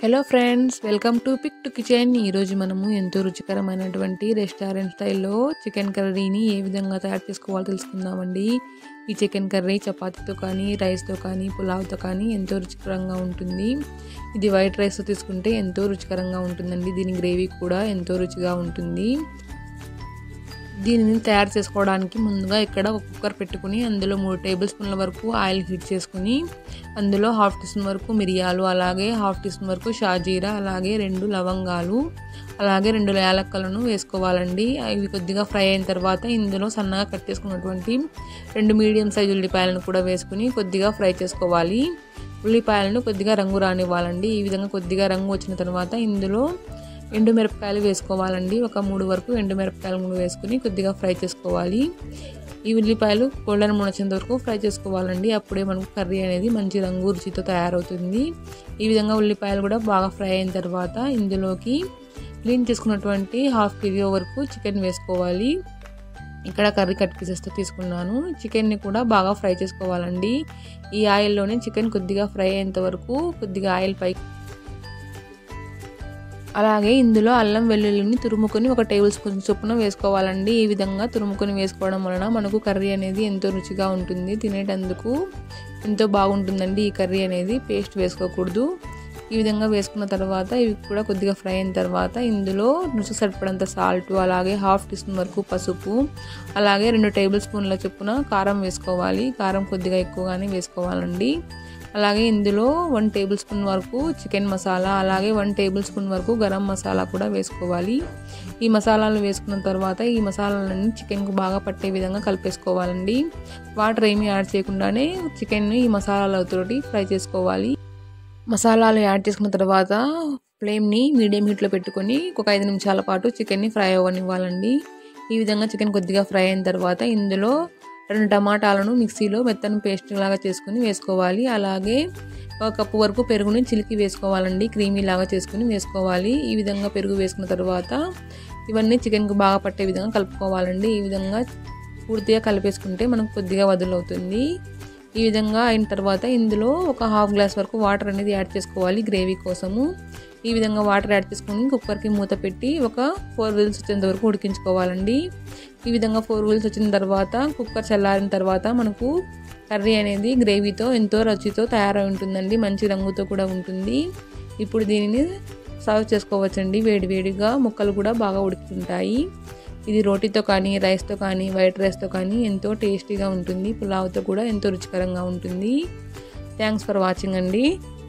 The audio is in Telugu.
hello friends welcome to pick to kitchen ఈరోజు మనము ఎంతో రుచికరమైనటువంటి రెస్టారెంట్ స్టైల్లో చికెన్ కర్రీని ఏ విధంగా తయారు చేసుకోవాలో తెలుసుకుందామండి ఈ చికెన్ కర్రీ చపాతీతో కానీ రైస్తో కానీ పులావ్తో కానీ ఎంతో రుచికరంగా ఉంటుంది ఇది వైట్ రైస్తో తీసుకుంటే ఎంతో రుచికరంగా ఉంటుందండి దీని గ్రేవీ కూడా ఎంతో రుచిగా ఉంటుంది దీనిని తయారు చేసుకోవడానికి ముందుగా ఇక్కడ ఒక కుక్కర్ పెట్టుకుని అందులో మూడు టేబుల్ స్పూన్ల వరకు ఆయిల్ హీట్ చేసుకుని అందులో హాఫ్ టీ స్పూన్ వరకు మిరియాలు అలాగే హాఫ్ టీ స్పూన్ వరకు షాజీరా అలాగే రెండు లవంగాలు అలాగే రెండు యాలక్కలను వేసుకోవాలండి ఇవి కొద్దిగా ఫ్రై అయిన తర్వాత ఇందులో సన్నగా కట్ చేసుకున్నటువంటి రెండు మీడియం సైజు ఉల్లిపాయలను కూడా వేసుకుని కొద్దిగా ఫ్రై చేసుకోవాలి ఉల్లిపాయలను కొద్దిగా రంగు రానివ్వాలండి ఈ విధంగా కొద్దిగా రంగు వచ్చిన తర్వాత ఇందులో ఎండుమిరపకాయలు వేసుకోవాలండి ఒక మూడు వరకు ఎండుమిరపకాయలు మూడు వేసుకుని కొద్దిగా ఫ్రై చేసుకోవాలి ఈ ఉల్లిపాయలు గోల్డెన్ మునచేంత వరకు ఫ్రై చేసుకోవాలండి అప్పుడే మనకు కర్రీ అనేది మంచి రంగు రుచితో తయారవుతుంది ఈ విధంగా ఉల్లిపాయలు కూడా బాగా ఫ్రై అయిన తర్వాత ఇందులోకి క్లీన్ చేసుకున్నటువంటి హాఫ్ కేజీ వరకు చికెన్ వేసుకోవాలి ఇక్కడ కర్రీ కట్ పీసెస్తో తీసుకున్నాను చికెన్ని కూడా బాగా ఫ్రై చేసుకోవాలండి ఈ ఆయిల్లోనే చికెన్ కొద్దిగా ఫ్రై అయ్యేంత వరకు కొద్దిగా ఆయిల్ పై అలాగే ఇందులో అల్లం వెల్లుల్లిని తురుముకొని ఒక టేబుల్ స్పూన్ చొప్పున వేసుకోవాలండి ఈ విధంగా తురుముకొని వేసుకోవడం వలన మనకు కర్రీ అనేది ఎంతో రుచిగా ఉంటుంది తినేటందుకు ఎంతో బాగుంటుందండి ఈ కర్రీ అనేది పేస్ట్ వేసుకోకూడదు ఈ విధంగా వేసుకున్న తర్వాత ఇవి కూడా కొద్దిగా ఫ్రై అయిన తర్వాత ఇందులో రుచి సరిపడంత సాల్ట్ అలాగే హాఫ్ టీ స్పూన్ వరకు పసుపు అలాగే రెండు టేబుల్ స్పూన్ల చొప్పున కారం వేసుకోవాలి కారం కొద్దిగా ఎక్కువగానే వేసుకోవాలండి అలాగే ఇందులో వన్ టేబుల్ స్పూన్ వరకు చికెన్ మసాలా అలాగే వన్ టేబుల్ స్పూన్ వరకు గరం మసాలా కూడా వేసుకోవాలి ఈ మసాలాలు వేసుకున్న తర్వాత ఈ మసాలాలన్నీ చికెన్కు బాగా పట్టే విధంగా కలిపేసుకోవాలండి వాటర్ ఏమీ యాడ్ చేయకుండానే చికెన్ని ఈ మసాలాలతోటి ఫ్రై చేసుకోవాలి మసాలాలు యాడ్ చేసుకున్న తర్వాత ఫ్లేమ్ని మీడియం హీట్లో పెట్టుకొని ఒక ఐదు నిమిషాల పాటు చికెన్ని ఫ్రై అవ్వనివ్వాలండి ఈ విధంగా చికెన్ కొద్దిగా ఫ్రై అయిన తర్వాత ఇందులో రెండు టమాటాలను మిక్సీలో మెత్తని పేస్ట్ లాగా చేసుకుని వేసుకోవాలి అలాగే ఒక కప్పు వరకు పెరుగుని చిలికి వేసుకోవాలండి క్రీమీ లాగా చేసుకుని వేసుకోవాలి ఈ విధంగా పెరుగు వేసుకున్న తర్వాత ఇవన్నీ చికెన్కు బాగా పట్టే విధంగా కలుపుకోవాలండి ఈ విధంగా పూర్తిగా కలిపేసుకుంటే మనకు కొద్దిగా వదులవుతుంది ఈ విధంగా అయిన తర్వాత ఇందులో ఒక హాఫ్ గ్లాస్ వరకు వాటర్ అనేది యాడ్ చేసుకోవాలి గ్రేవీ కోసము ఈ విధంగా వాటర్ యాడ్ చేసుకొని కుక్కర్కి మూత పెట్టి ఒక ఫోర్ విల్స్ వచ్చేంత వరకు ఉడికించుకోవాలండి ఈ విధంగా ఫోర్ విల్స్ వచ్చిన తర్వాత కుక్కర్ చల్లారిన తర్వాత మనకు కర్రీ అనేది గ్రేవీతో ఎంతో రుచితో తయారై ఉంటుందండి మంచి రంగుతో కూడా ఉంటుంది ఇప్పుడు దీనిని సర్వ్ చేసుకోవచ్చండి వేడివేడిగా ముక్కలు కూడా బాగా ఉడుకుతుంటాయి ఇది రోటీతో కానీ రైస్తో కానీ వైట్ రైస్తో కానీ ఎంతో టేస్టీగా ఉంటుంది పులావ్తో కూడా ఎంతో రుచికరంగా ఉంటుంది థ్యాంక్స్ ఫర్ వాచింగ్ అండి